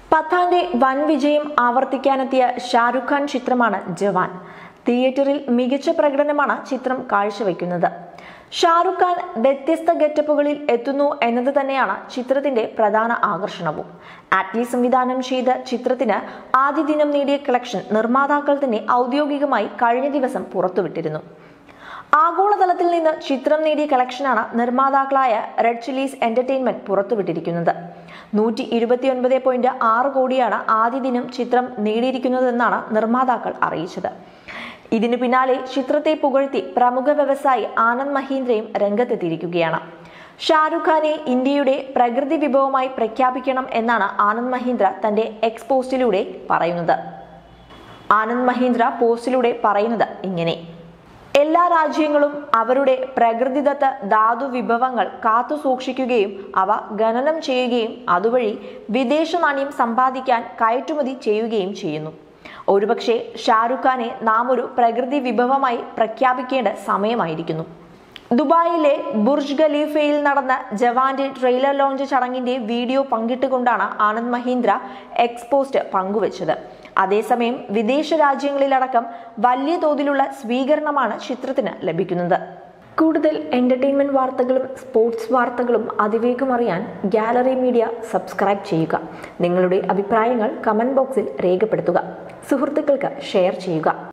പത്താന്റെ വൻ വിജയം ആവർത്തിക്കാനെത്തിയ ഷാരൂഖ് ഖാൻ ചിത്രമാണ് ജവാൻ തിയേറ്ററിൽ മികച്ച പ്രകടനമാണ് ചിത്രം കാഴ്ചവെക്കുന്നത് ഷാരൂഖ് ഖാൻ വ്യത്യസ്ത ഗെറ്റപ്പുകളിൽ എത്തുന്നു എന്നത് തന്നെയാണ് ചിത്രത്തിന്റെ പ്രധാന ആകർഷണവും ആറ്റ്ലി സംവിധാനം ചെയ്ത ചിത്രത്തിന് ആദ്യ ദിനം നേടിയ കളക്ഷൻ നിർമ്മാതാക്കൾ തന്നെ ഔദ്യോഗികമായി കഴിഞ്ഞ ദിവസം പുറത്തുവിട്ടിരുന്നു ആഗോളതലത്തിൽ നിന്ന് ചിത്രം നേടിയ കളക്ഷനാണ് നിർമ്മാതാക്കളായ റെഡ് ചില്ലീസ് എന്റർടൈൻമെന്റ് പുറത്തുവിട്ടിരിക്കുന്നത് നൂറ്റി ഇരുപത്തിയൊൻപത് പോയിന്റ് ആറ് കോടിയാണ് ആദ്യ ദിനം ചിത്രം നേടിയിരിക്കുന്നതെന്നാണ് നിർമ്മാതാക്കൾ അറിയിച്ചത് ഇതിനു പിന്നാലെ ചിത്രത്തെ പുകഴ്ത്തി പ്രമുഖ വ്യവസായി ആനന്ദ് മഹീന്ദ്രയും രംഗത്തെത്തിയിരിക്കുകയാണ് ഷാരൂഖ് ഖാനെ ഇന്ത്യയുടെ പ്രകൃതി വിഭവമായി പ്രഖ്യാപിക്കണം എന്നാണ് ആനന്ദ് മഹീന്ദ്ര തന്റെ എക്സ് പോസ്റ്റിലൂടെ പറയുന്നത് ആനന്ദ് മഹീന്ദ്ര പോസ്റ്റിലൂടെ പറയുന്നത് ഇങ്ങനെ എല്ലാ രാജ്യങ്ങളും അവരുടെ പ്രകൃതിദത്ത ധാതു വിഭവങ്ങൾ കാത്തു സൂക്ഷിക്കുകയും അവ ഖനനം ചെയ്യുകയും അതുവഴി വിദേശ നാണ്യം സമ്പാദിക്കാൻ കയറ്റുമതി ചെയ്യുകയും ചെയ്യുന്നു ഒരുപക്ഷെ ഷാരൂഖ് ഖാനെ നാം ഒരു പ്രകൃതി വിഭവമായി പ്രഖ്യാപിക്കേണ്ട സമയമായിരിക്കുന്നു ദുബായിലെ ബുർജ് ഖലീഫയിൽ നടന്ന ജവാന്റെ ട്രെയിലർ ലോഞ്ച് ചടങ്ങിന്റെ വീഡിയോ പങ്കിട്ടുകൊണ്ടാണ് ആനന്ദ് മഹീന്ദ്ര എക്സ്പോസ്റ്റ് പങ്കുവച്ചത് അതേസമയം വിദേശ രാജ്യങ്ങളിലടക്കം വലിയ തോതിലുള്ള സ്വീകരണമാണ് ചിത്രത്തിന് ലഭിക്കുന്നത് കൂടുതൽ എന്റർടൈൻമെന്റ് വാർത്തകളും സ്പോർട്സ് വാർത്തകളും അതിവേഗം അറിയാൻ ഗാലറി മീഡിയ സബ്സ്ക്രൈബ് ചെയ്യുക നിങ്ങളുടെ അഭിപ്രായങ്ങൾ കമന്റ് ബോക്സിൽ രേഖപ്പെടുത്തുക സുഹൃത്തുക്കൾക്ക് ഷെയർ ചെയ്യുക